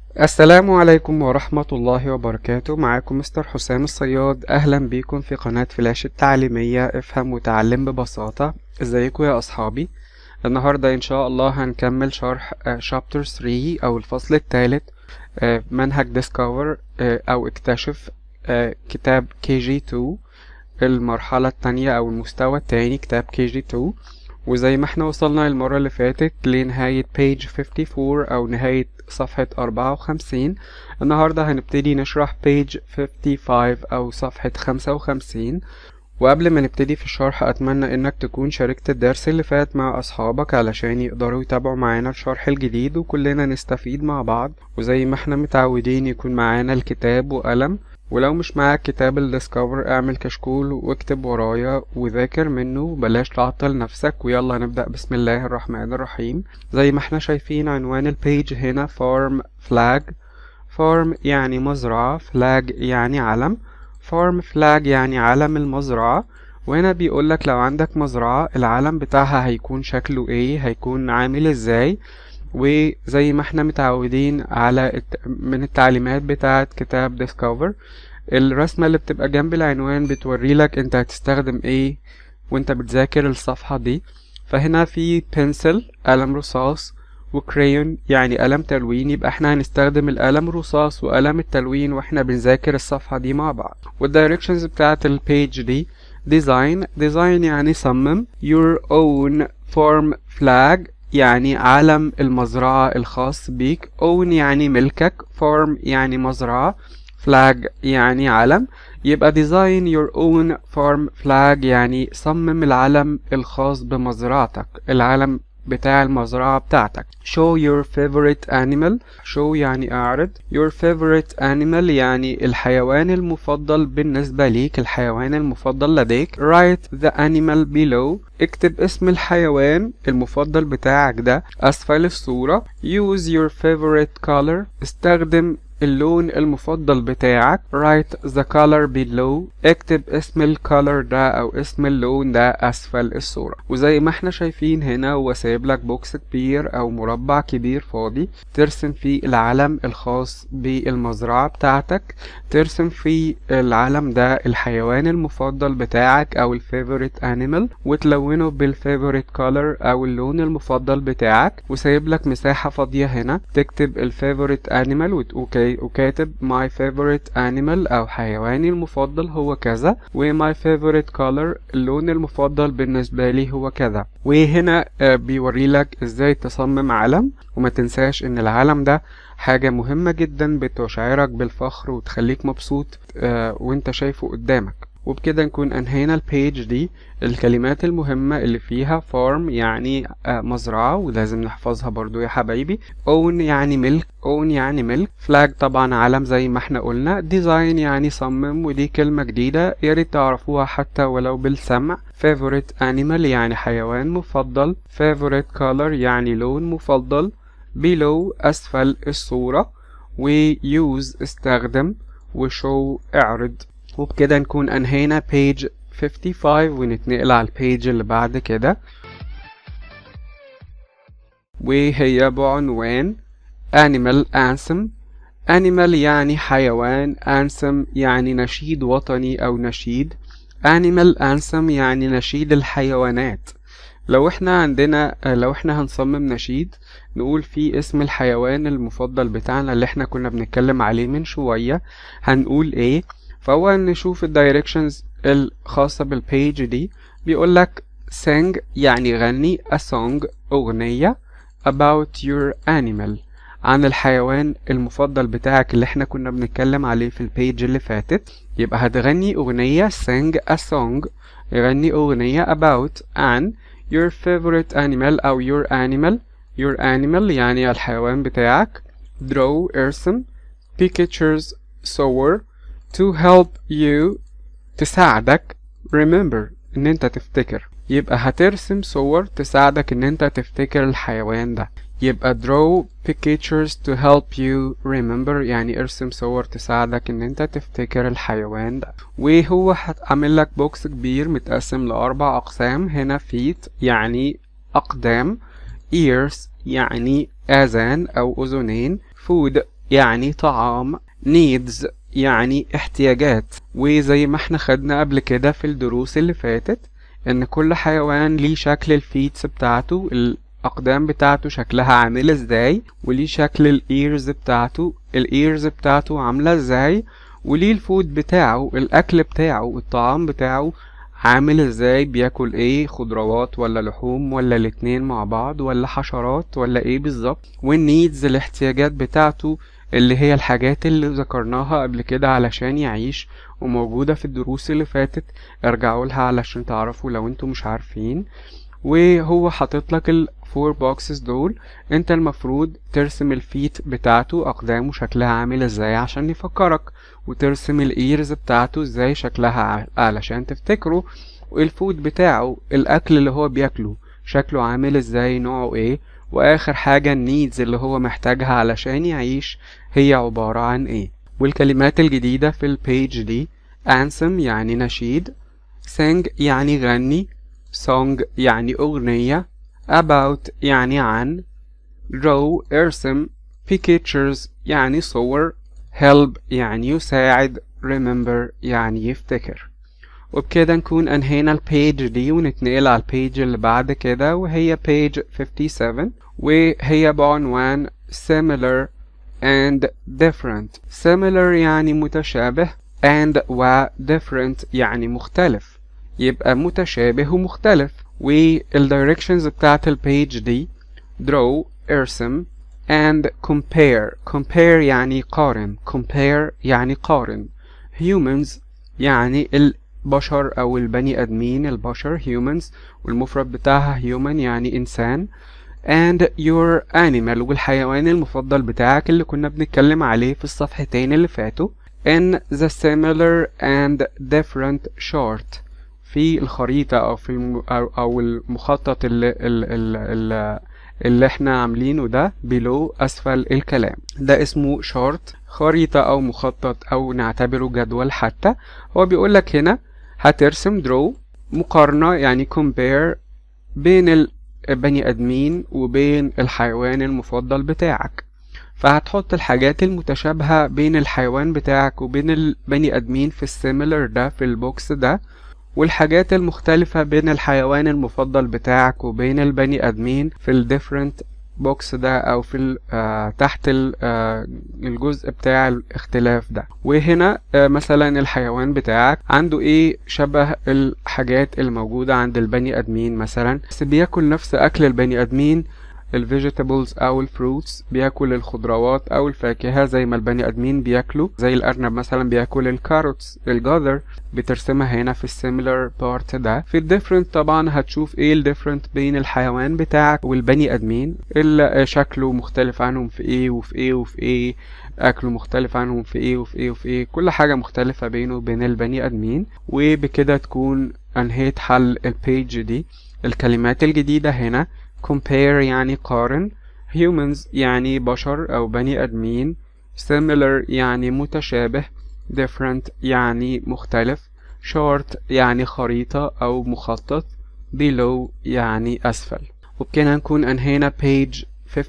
السلام عليكم ورحمة الله وبركاته معاكم مستر حسام الصياد أهلا بيكم في قناة فلاش التعليمية افهم وتعلم ببساطة ازيكم يا أصحابي النهاردة إن شاء الله هنكمل شرح شابتر 3 أو الفصل الثالث منهج Discover أو اكتشف كتاب كي جي 2 المرحلة التانية أو المستوى التاني كتاب كي جي 2 وزي ما احنا وصلنا المرة اللي فاتت لنهاية page 54 أو نهاية صفحة 54 النهاردة هنبتدي نشرح page 55 أو صفحة 55 وقبل ما نبتدي في الشرح أتمنى إنك تكون شاركت الدرس اللي فات مع أصحابك علشان يقدروا يتابعوا معانا الشرح الجديد وكلنا نستفيد مع بعض وزي ما احنا متعودين يكون معانا الكتاب وقلم ولو مش معاك كتاب الديسكفر اعمل كشكول واكتب ورايا وذاكر منه وبلاش تعطل نفسك ويلا نبدأ بسم الله الرحمن الرحيم زي ما احنا شايفين عنوان البيج هنا فارم فلاج فارم يعني مزرعة فلاج يعني علم فارم فلاج يعني علم المزرعة وهنا بيقولك لو عندك مزرعة العلم بتاعها هيكون شكله ايه هيكون عامل ازاي وزي ما احنا متعودين على من التعليمات بتاعة كتاب ديسكفر الرسمة اللي بتبقى جنب العنوان بتوري لك انت هتستخدم ايه وانت بتذاكر الصفحة دي فهنا في بنسل قلم رصاص وكريون يعني قلم تلوين يبقى احنا هنستخدم القلم الرصاص وقلم التلوين واحنا بنذاكر الصفحة دي مع بعض والدايركشنز بتاعة البيج دي ديزاين ديزاين يعني صمم your own form flag يعني علم المزرعة الخاص بيك own يعني ملكك farm يعني مزرعة flag يعني علم يبقى design your own farm flag يعني صمم العلم الخاص بمزرعتك العلم بتاع المزرعة بتاعتك show your favorite animal show يعني اعرض your favorite animal يعني الحيوان المفضل بالنسبة ليك الحيوان المفضل لديك write the animal below اكتب اسم الحيوان المفضل بتاعك ده اسفل الصورة use your favorite color استخدم اللون المفضل بتاعك write the color below اكتب اسم الكالر ده او اسم اللون ده اسفل الصورة وزي ما احنا شايفين هنا هو سايب لك بوكس كبير او مربع كبير فاضي ترسم فيه العلم الخاص بالمزرعة بتاعتك ترسم فيه العلم ده الحيوان المفضل بتاعك او الفيفوريت انيمال وتلونه بالفيفوريت كالر او اللون المفضل بتاعك وسايب لك مساحة فاضية هنا تكتب الفيفوريت انيمال وتقول وكاتب my favorite animal أو حيواني المفضل هو كذا و my favorite color اللون المفضل بالنسبة لي هو كذا وهنا بيوري لك ازاي تصمم علم وما تنساش ان العلم ده حاجة مهمة جدا بتشعرك بالفخر وتخليك مبسوط وانت شايفه قدامك وبكده نكون انهينا البيج دي الكلمات المهمة اللي فيها farm يعني مزرعة ولازم نحفظها برضو يا حبايبي own يعني ملك own يعني ملك flag طبعا علم زي ما احنا قلنا design يعني صمم ودي كلمة جديدة ياريت تعرفوها حتى ولو بالسمع favorite animal يعني حيوان مفضل favorite color يعني لون مفضل below أسفل الصورة و use استخدم و show اعرض وبكده نكون انهينا page 55 ونتنقل على البيج اللي بعد كده وهي بعنوان animal anthem animal يعني حيوان anthem يعني نشيد وطني او نشيد animal anthem يعني نشيد الحيوانات لو احنا عندنا لو احنا هنصمم نشيد نقول فيه اسم الحيوان المفضل بتاعنا اللي احنا كنا بنتكلم عليه من شوية هنقول ايه فهو نشوف الدايركشنز الخاصة بالبيج دي بيقولك sing يعني غني a song أغنية about your animal عن الحيوان المفضل بتاعك اللي احنا كنا بنتكلم عليه في البيج اللي فاتت يبقى هتغني أغنية sing a song غني أغنية about عن your favorite animal أو your animal your animal يعني الحيوان بتاعك draw ارسم pictures صور to help you تساعدك remember ان انت تفتكر يبقى هترسم صور تساعدك ان انت تفتكر الحيوان ده يبقى draw pictures to help you remember يعني ارسم صور تساعدك ان انت تفتكر الحيوان ده وهو عامل لك بوكس كبير متقسم لاربع اقسام هنا feet يعني اقدام ears يعني اذان او اذنين food يعني طعام needs يعني احتياجات وزي ما احنا خدنا قبل كده في الدروس اللي فاتت ان كل حيوان ليه شكل الفيتس بتاعته الاقدام بتاعته شكلها عامل ازاي وليه شكل الايرز بتاعته الايرز بتاعته عاملة ازاي وليه الفود بتاعه الاكل بتاعه الطعام بتاعه عامل ازاي بياكل ايه خضروات ولا لحوم ولا الاتنين مع بعض ولا حشرات ولا ايه بالظبط والنيدز الاحتياجات بتاعته اللي هي الحاجات اللي ذكرناها قبل كده علشان يعيش وموجودة في الدروس اللي فاتت ارجعوا لها علشان تعرفوا لو انتوا مش عارفين وهو حاطط لك الفور بوكسز دول انت المفروض ترسم الفيت بتاعته اقدامه شكلها عامل ازاي عشان يفكرك وترسم الايرز بتاعته ازاي شكلها علشان تفتكره والفود بتاعه الاكل اللي هو بياكله شكله عامل ازاي نوعه ايه واخر حاجة النيدز اللي هو محتاجها علشان يعيش هي عبارة عن ايه والكلمات الجديدة في البيج دي ansem يعني نشيد sing يعني غني song يعني أغنية about يعني عن draw ارسم pictures يعني صور help يعني يساعد remember يعني يفتكر وبكده نكون انهينا البيج دي ونتنقل على البيج اللي بعد كده وهي page 57 وهي بعنوان similar and different similar يعني متشابه and و different يعني مختلف يبقى متشابه ومختلف والdirections بتاعت البيج دي draw ارسم and compare compare يعني قارن compare يعني قارن humans يعني البشر أو البني آدمين البشر humans والمفرد بتاعها human يعني إنسان and your animal والحيوان المفضل بتاعك اللي كنا بنتكلم عليه في الصفحتين اللي فاتوا in the similar and different chart في الخريطة أو في الم... أو, أو المخطط اللي, اللي, اللي, اللي احنا عاملينه ده below أسفل الكلام ده اسمه شارت خريطة أو مخطط أو نعتبره جدول حتى هو بيقولك هنا هترسم draw مقارنة يعني compare بين البني آدمين وبين الحيوان المفضل بتاعك فهتحط الحاجات المتشابهة بين الحيوان بتاعك وبين البني آدمين في السيميلر ده في البوكس ده والحاجات المختلفة بين الحيوان المفضل بتاعك وبين البني آدمين في الديفرنت بوكس ده او في ال آه تحت ال آه الجزء بتاع الاختلاف ده وهنا آه مثلا الحيوان بتاعك عنده ايه شبه الحاجات الموجودة عند البني ادمين مثلا بس بياكل نفس اكل البني ادمين الفيجيتابلز او الفروتس بياكل الخضروات او الفاكهة زي ما البني ادمين بياكلوا زي الارنب مثلا بياكل الكاروتس الجزر بترسمها هنا في السيميلر بارت ده في الديفرنت طبعا هتشوف ايه الديفرنت بين الحيوان بتاعك والبني ادمين اللي شكله مختلف عنهم في ايه وفي ايه وفي ايه اكله مختلف عنهم في ايه وفي ايه وفي ايه كل حاجة مختلفة بينه وبين البني ادمين وبكده تكون انهيت حل البيج دي الكلمات الجديدة هنا compare يعني قارن humans يعني بشر أو بني آدمين similar يعني متشابه different يعني مختلف chart يعني خريطة أو مخطط below يعني أسفل وبكده نكون أنهينا page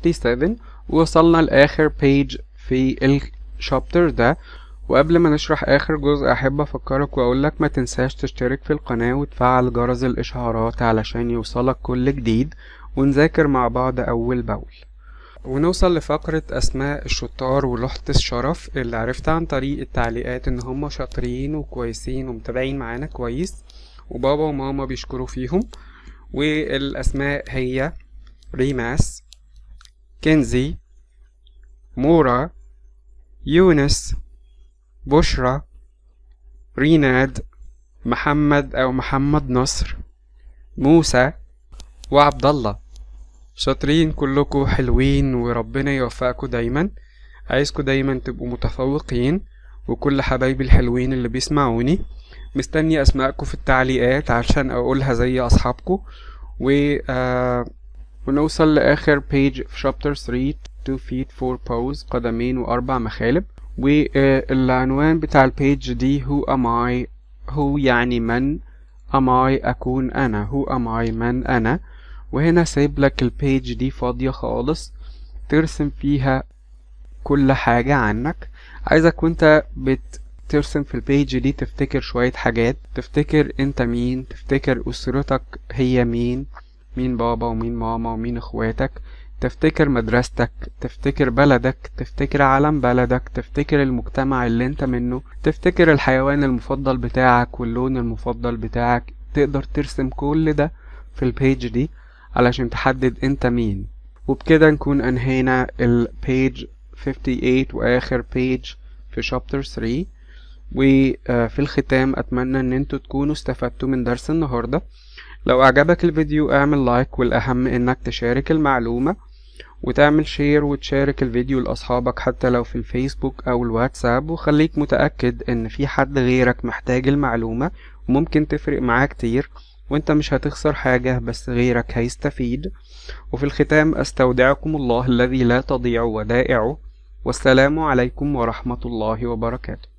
57 ووصلنا لآخر page في الشابتر ده وقبل ما نشرح آخر جزء أحب أفكرك وأقولك ما تنساش تشترك في القناة وتفعل جرس الإشعارات علشان يوصلك كل جديد ونذاكر مع بعض أول بأول ونوصل لفقرة أسماء الشطار ولوحة الشرف اللي عرفت عن طريق التعليقات إن هم شاطرين وكويسين ومتابعين معانا كويس وبابا وماما بيشكروا فيهم والأسماء هي ريماس كنزي مورا يونس بشرى ريناد محمد أو محمد نصر موسى وعبد الله شاطرين كلكم حلوين وربنا يوفقكم دايما عايزكم دايما تبقوا متفوقين وكل حبايبي الحلوين اللي بيسمعوني مستني اسماءكم في التعليقات عشان اقولها زي اصحابكم و آه ونوصل لاخر بيج في شابتر 3 2 feet 4 pose قدمين واربع مخالب والعنوان بتاع البيج دي هو am I هو يعني من am I أكون أنا هو am I من أنا وهنا سايب لك البيج دي فاضية خالص ترسم فيها كل حاجة عنك عايزك وانت بترسم في البيج دي تفتكر شوية حاجات تفتكر انت مين تفتكر اسرتك هي مين مين بابا ومين ماما ومين اخواتك تفتكر مدرستك تفتكر بلدك تفتكر علم بلدك تفتكر المجتمع اللي انت منه تفتكر الحيوان المفضل بتاعك واللون المفضل بتاعك تقدر ترسم كل ده في البيج دي علشان تحدد انت مين وبكده نكون انهينا البيج 58 واخر بيج في شابتر 3 وفي الختام اتمنى ان انتوا تكونوا استفدتوا من درس النهارده لو اعجبك الفيديو اعمل لايك والاهم انك تشارك المعلومه وتعمل شير وتشارك الفيديو لاصحابك حتى لو في الفيسبوك او الواتساب وخليك متاكد ان في حد غيرك محتاج المعلومه وممكن تفرق معاه كتير وانت مش هتخسر حاجة بس غيرك هيستفيد وفي الختام استودعكم الله الذي لا تضيع ودائعه والسلام عليكم ورحمة الله وبركاته